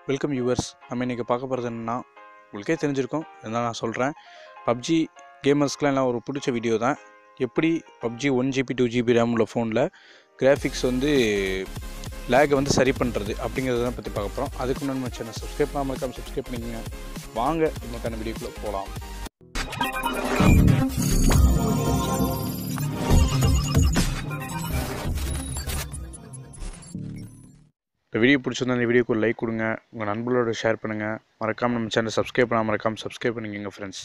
welcome viewers நம்ம இன்றைக்கி பார்க்க போகிறது என்னென்னா உங்களுக்கே தெரிஞ்சிருக்கும் இருந்தாலும் நான் சொல்கிறேன் பப்ஜி கேமர்ஸ்க்குலாம் எல்லாம் ஒரு பிடிச்ச வீடியோ தான் எப்படி PUBG one GB two GB RAM உள்ள ஃபோனில் கிராஃபிக்ஸ் வந்து லேகை வந்து சரி பண்ணுறது அப்படிங்கிறத தான் பற்றி பார்க்க போகிறோம் அதுக்கு முன்னாடி நம்ம சேனல் சப்ஸ்கிரைப் பண்ணாமல் இருக்காமல் சப்ஸ்கிரைப் பண்ணிக்கங்க வாங்க நமக்கான வீடியோக்குள்ளே போகலாம் இந்த வீடியோ பிடிச்சிருந்தா இந்த வீடியோக்கு ஒரு லைக் கொடுங்க உங்கள் நண்பர்களோட ஷேர் பண்ணுங்கள் மறக்காமல் நம்ம சேனல் சப்ஸ்கிரைப் பண்ணாமல் மறக்காமல் சப்ஸ்கிரைப் பண்ணிக்கங்க ஃப்ரெண்ட்ஸ்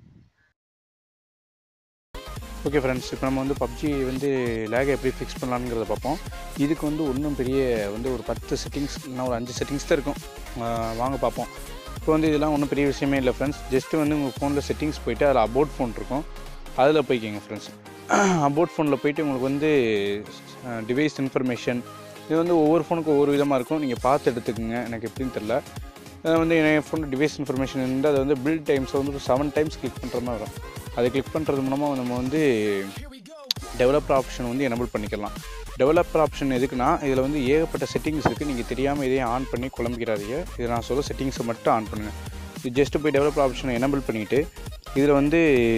ஓகே ஃப்ரெண்ட்ஸ் இப்போ நம்ம வந்து பப்ஜி வந்து லேகை எப்படி ஃபிக்ஸ் பண்ணலாங்கிறத பார்ப்போம் இதுக்கு வந்து ஒன்றும் பெரிய வந்து ஒரு பத்து செட்டிங்ஸ் இல்லைனா ஒரு அஞ்சு செட்டிங்ஸ் தான் இருக்கும் ஆஹ் வாங்க பார்ப்போம் இப்போ வந்து இதெல்லாம் ஒன்றும் பெரிய விஷயமே இல்லை ஃப்ரெண்ட்ஸ் ஜஸ்ட்டு வந்து உங்கள் ஃபோனில் செட்டிங்ஸ் போயிட்டு அதில் அபோட் ஃபோன் இருக்கும் அதில் போய்க்கிங்க ஃப்ரெண்ட்ஸ் அபோட் ஃபோனில் போயிட்டு உங்களுக்கு வந்து டிவைஸ் இன்ஃபர்மேஷன் இது வந்து ஒவ்வொரு ஃபோனுக்கும் ஒவ்வொரு விதமாக இருக்கும் நீங்கள் பார்த்து எடுத்துக்கோங்க எனக்கு எப்படின்னு தெரில அது வந்து என் ஃபோன் டிவைஸ் இன்ஃபர்மேஷன் இருந்து அது வந்து பில் டைம்ஸ் வந்து ஒரு செவன் டைம்ஸ் கிளிக் பண்ணுற மாதிரி வரும் அதை கிளிக் பண்ணுறது மூலமாக நம்ம வந்து டெவலப்பர் ஆப்ஷன் வந்து எனபிள் பண்ணிக்கலாம் டெவலப்பர் ஆப்ஷன் எதுக்குன்னா இதில் வந்து ஏகப்பட்ட செட்டிங்ஸ் இருக்குது நீங்கள் தெரியாமல் இதையும் ஆன் பண்ணி குழம்பிக்கிறாதீங்க இதை நான் சொல்ல செட்டிங்ஸை மட்டும் ஆன் பண்ணுங்கள் இது ஜஸ்ட்டு போய் டெவலப்பர் ஆப்ஷனை எனபிள் பண்ணிவிட்டு இதில் வந்து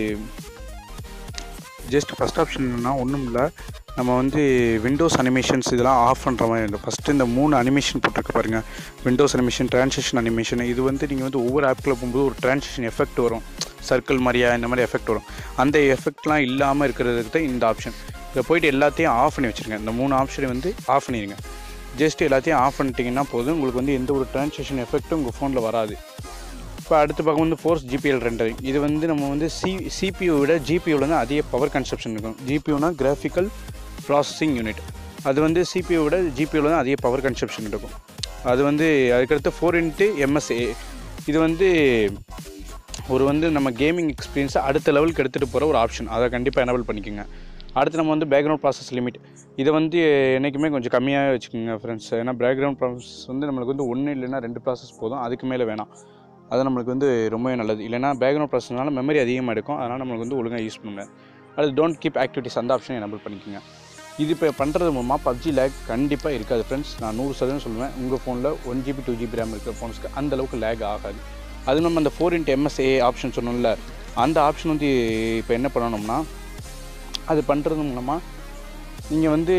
ஜஸ்ட் ஃபஸ்ட் ஆப்ஷன் என்னன்னா ஒன்றும் இல்லை நம்ம வந்து விண்டோஸ் அனிமேஷன்ஸ் இதெல்லாம் ஆஃப் பண்ணுற மாதிரி இருக்கும் ஃபஸ்ட்டு இந்த மூணு அனிமேஷன் போட்டிருக்கு பாருங்கள் விண்டோஸ் அனிமேஷன் ட்ரான்சிஷன் அனிமேஷன் இது வந்து நீங்கள் வந்து ஒவ்வொரு ஆப்பில் போகும்போது ஒரு ட்ரான்சிஷன் எஃபெக்ட் வரும் சர்க்கிள் மாதிரியா இந்த மாதிரி எஃபெக்ட் வரும் அந்த எஃபெக்ட்லாம் இல்லாமல் இருக்கிறதுக்கு தான் இந்த ஆப்ஷன் இதில் போயிட்டு எல்லாத்தையும் ஆஃப் பண்ணி வச்சுருங்க இந்த மூணு ஆப்ஷனை வந்து ஆஃப் பண்ணிடுங்க ஜஸ்ட் எல்லாத்தையும் ஆஃப் பண்ணிட்டீங்கன்னா போதும் உங்களுக்கு வந்து எந்த ஒரு ட்ரான்சிஷன் எஃபெக்ட்டும் உங்கள் ஃபோனில் வராது இப்போ அடுத்த பக்கம் வந்து ஃபோர்ஸ் ஜிபிஎல் ரெண்டரிங் இது வந்து நம்ம வந்து சி சிபியூ விட ஜிபியூவில் வந்து அதிக பவர் கன்சப்ஷன் இருக்கும் ஜிபியூனா கிராஃபிக்கல் ப்ராசஸிங் யூனிட் அது வந்து சிபியூ விட ஜிபியூவில் தான் அதிக பவர் கன்சப்ஷன் இருக்கும் அது வந்து அதுக்கடுத்து ஃபோர் இன்ட்டு எம்எஸ்ஏ இது வந்து ஒரு வந்து நம்ம கேமிங் எக்ஸ்பீரியன்ஸை அடுத்த லெவலுக்கு எடுத்துகிட்டு போகிற ஒரு ஆப்ஷன் அதை கண்டிப்பாக எனபிள் பண்ணிக்கோங்க அடுத்து நம்ம வந்து பேக்ரவுண்ட் ப்ராசஸ் லிமிட் இதை வந்து என்றைக்குமே கொஞ்சம் கம்மியாக வச்சுக்கோங்க ஃப்ரெண்ட்ஸ் ஏன்னா பேக்ரவுண்ட் ப்ராசஸ் வந்து நம்மளுக்கு வந்து ஒன்று இல்லைன்னா ரெண்டு ப்ராசஸ் போதும் அதுக்கு மேலே வேணாம் அது நம்மளுக்கு வந்து ரொம்பவே நல்லது இல்லைனா பேக்ரவுண்ட் ப்ராசஸ்னால மெமரி அதிகமாக எடுக்கும் அதனால் நம்மளுக்கு வந்து ஒழுங்காக யூஸ் பண்ணுங்க அது டோன்ட் கீப் ஆக்டிவிட்டிஸ் அந்த ஆப்ஷனை எனபிள் பண்ணிக்கோங்க இது இப்போ பண்ணுறது மூலமாக பப்ஜி லேக் கண்டிப்பாக இருக்காது ஃப்ரெண்ட்ஸ் நான் நூறு சதவீதம் சொல்லுவேன் உங்கள் ஃபோனில் one GB two GB RAM இருக்கிற ஃபோன்ஸ்க்கு அந்த அளவுக்கு லேக் ஆகாது அது நம்ம அந்த ஃபோர் இன்ட் எம்எஸ்ஏ ஆப்ஷன் சொன்னோம்ல அந்த ஆப்ஷன் வந்து இப்போ என்ன பண்ணணும்னா அது பண்ணுறது மூலமாக நீங்கள் வந்து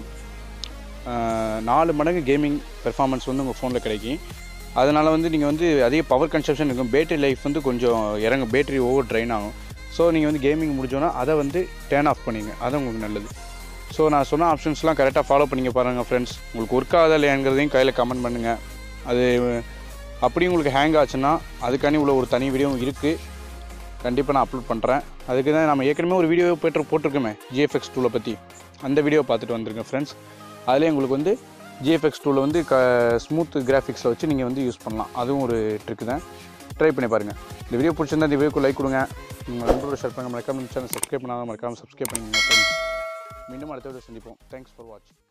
ஆஹ், நாலு மடங்கு கேமிங் பெர்ஃபார்மன்ஸ் வந்து உங்கள் ஃபோனில் கிடைக்கும் அதனால் வந்து நீங்கள் வந்து அதிக பவர் கன்சப்ஷன் இருக்கும் பேட்டரி லைஃப் வந்து கொஞ்சம் இறங்கும் பேட்டரி ஓவர் ட்ரைன் ஆகும் ஸோ நீங்கள் வந்து கேமிங் முடிஞ்சோன்னா அதை வந்து டேர்ன் ஆஃப் பண்ணிங்க அது உங்களுக்கு நல்லது ஸோ நான் சொன்ன ஆப்ஷன்ஸ்லாம் கரெக்டாக ஃபாலோ பண்ணிக்க பாருங்கள் ஃப்ரெண்ட்ஸ் உங்களுக்கு ஒர்க் ஆகுதா இல்லையாங்கிறதையும் கையில் கமெண்ட் பண்ணுங்கள் அது அப்படியும் உங்களுக்கு ஹேங் ஆச்சுன்னா அதுக்காண்டி உள்ள ஒரு தனி வீடியோ இருக்குது கண்டிப்பாக நான் அப்லோட் பண்ணுறேன் அதுக்கு தான் நம்ம ஏற்கனவே ஒரு வீடியோ போய்ட்டு போட்டிருக்கோமே ஜிஎஃப்எக்ஸ் டூலை பற்றி அந்த வீடியோ பார்த்துட்டு வந்திருக்கேன் ஃப்ரெண்ட்ஸ் அதிலே உங்களுக்கு வந்து ஜிஎஃப்எக்ஸ் டூவில் வந்து க ஸ்மூத் கிராஃபிக்ஸில் வச்சு நீங்கள் வந்து யூஸ் பண்ணலாம் அதுவும் ஒரு ட்ரிக்கு தான் ட்ரை பண்ணி பாருங்கள் இந்த வீடியோ பிடிச்சிருந்தா இந்த வீடியோக்கு லைக் கொடுங்க உங்கள் நண்பரோட ஷேர் பண்ணுங்கள் மறக்காம சேனல் சப்ஸ்கிரைப் பண்ணாமல் மறக்காமல் சப்ஸ்கிரைப் பண்ணுங்க ஃப்ரெண்ட்ஸ் மீண்டும் அடுத்த வீடியோ சந்திப்போம் தேங்க்ஸ் ஃபார் வாட்சிங்